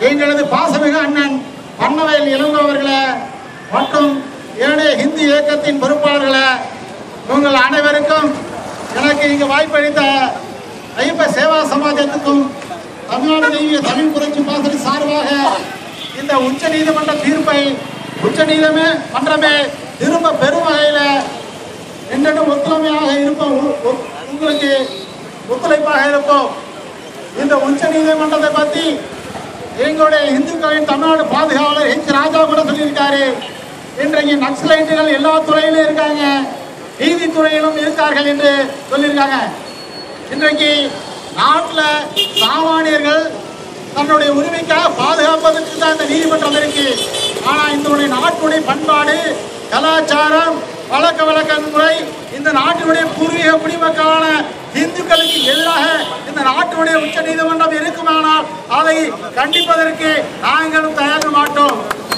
எங்களது பாசமிகு அண்ணன் பன்னவயல் இளங்கோ அவர்களே மற்றும் ஏனைய ஹிந்தி இயக்கத்தின் பொறுப்பாளர்களே உங்கள் அனைவருக்கும் எனக்கு இங்கு வாய்ப்பளித்த ஐயப்ப சேவா சமாஜத்துக்கும் தமிழ்நாடு தெய்வீக தமிழ் புரட்சி பாசறை சார்பாக இந்த உச்ச நீதிமன்ற தீர்ப்பை உச்ச நீதிமே மன்றமே திரும்ப பெரும் வகையில் என்றும் ஒத்துழைமையாக இருப்போம் உ- உ- உங்களுக்கு ஒத்துழைப்பாக இருப்போம் இந்த உச்ச நீதிமன்றத்தை பத்தி எங்களுடைய இந்துக்களின் தமிழ்நாடு பாதுகாவலர் ஹெச் ராஜா கூட சொல்லியிருக்காரு இன்றைக்கு நக்சலைட்டுகள் எல்லா துறையிலும் இருக்காங்க நீதித்துறையிலும் இருக்கார்கள் என்று சொல்லியிருக்காங்க இன்றைக்கு நாட்டில் சாமானியர்கள் தன்னுடைய உரிமைக்காக பாதுகாப்பதற்கு தான் இந்த நீதிமன்றம் இருக்கு ஆனா இந்த நாட்டுடைய பண்பாடு கலாச்சாரம் பழக்க வழக்க முறை இந்த நாட்டினுடைய பூர்வீக குடிமக்களான இந்துக்களுக்கு எதிராக இந்த நாட்டினுடைய உச்ச நீதிமன்றம் இருக்குமானால் அதை கண்டிப்பதற்கு நாங்களும் தயார மாட்டோம்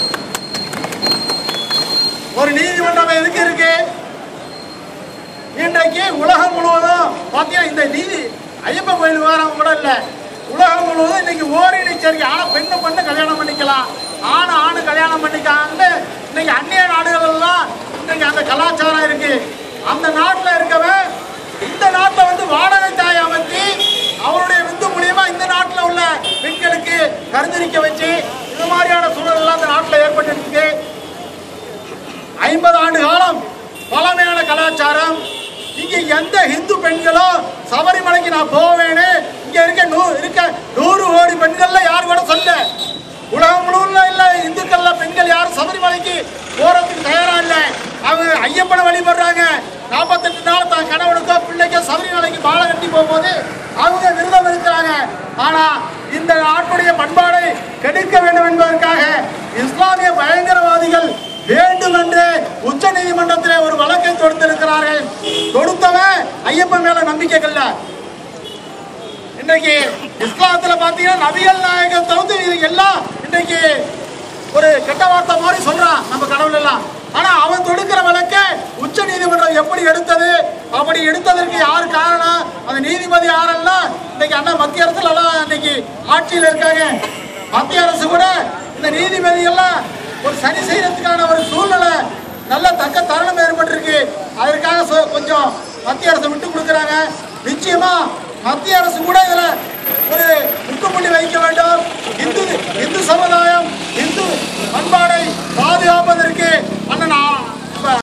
ஒரு நீதிமன்றம் எதுக்கு இருக்கு இன்றைக்கு உலகம் முழுவதும் பார்த்தீங்கன்னா இந்த நீதி ஐயப்பன் கோயில் விவகாரம் கூட இல்லை உலகம் முழுவதும் இன்னைக்கு ஓரினை சேர்க்கை ஆனா பெண்ணை பெண்ணு கல்யாணம் பண்ணிக்கலாம் ஆணை ஆணு கல்யாணம் பண்ணிக்கான்னு இன்னைக்கு அந்நிய நாடுகள் எல்லாம் இன்னைக்கு அந்த கலாச்சாரம் இருக்கு அந்த நாட்டில் இருக்கவன் இந்த நாட்டில் வந்து வாடகை தாய் அமைச்சு அவருடைய விந்து மூலியமா இந்த நாட்டில் உள்ள பெண்களுக்கு கருத்தரிக்க வச்சு இது மாதிரியான சூழல் எல்லாம் இந்த நாட்டில் ஏற்பட்டு ஐம்பது ஆண்டு காலம் பழமையான கலாச்சாரம் இங்க எந்த இந்து பெண்களும் சபரிமலைக்கு நான் போவேன்னு இங்க இருக்க நூ இருக்க நூறு கோடி பெண்கள்ல யார் கூட சொல்ல உலகம் முழுவதும் இல்ல இந்துக்கள்ல பெண்கள் யாரும் சபரிமலைக்கு போறதுக்கு தயாரா இல்ல அவங்க ஐயப்பனை வழிபடுறாங்க நாற்பத்தெட்டு நாள் தான் கணவனுக்கோ பிள்ளைக்கோ சபரிமலைக்கு மாலை கட்டி போகும்போது அவங்க விரதம் இருக்கிறாங்க ஆனா இந்த நாட்டுடைய பண்பாடை கெடுக்க வேண்டும் என்பதற்காக இஸ்லாமிய பயங்கரவாதிகள் வேண்டும் என்று உச்ச நீதிமன்றத்திலே ஒரு வழக்கை தொடுத்திருக்கிறார்கள் தொடுத்தவன் ஐயப்பன் மேல நம்பிக்கை இல்ல இன்னைக்கு இஸ்லாத்துல பாத்தீங்கன்னா நபிகள் நாயகம் தவிர்த்து இது எல்லாம் இன்னைக்கு ஒரு கெட்ட வார்த்தை மாதிரி சொல்றான் நம்ம கடவுள் எல்லாம் ஆனா அவன் தொடுக்கிற வழக்க உச்ச நீதிமன்றம் எப்படி எடுத்தது அப்படி எடுத்ததற்கு யார் காரணம் அந்த நீதிபதி யாரெல்லாம் இன்னைக்கு அண்ணா மத்திய அரசுல எல்லாம் இன்னைக்கு ஆட்சியில் இருக்காங்க மத்திய அரசு கூட இந்த நீதிபதி எல்லாம் ஒரு சரி செய்யறதுக்கான ஒரு சூழ்நிலை நல்ல தக்க தருணம் ஏற்பட்டிருக்கு அதற்காக சொ- கொஞ்சம் மத்திய அரசு விட்டு கொடுக்குறாங்க நிச்சயமா மத்திய அரசு கூட இதுல ஒரு முற்றுப்புள்ளி வைக்க வேண்டும் இந்து இந்து சமுதாயம் இந்து பண்பாடை பாதுகாப்பதற்கு அண்ணன்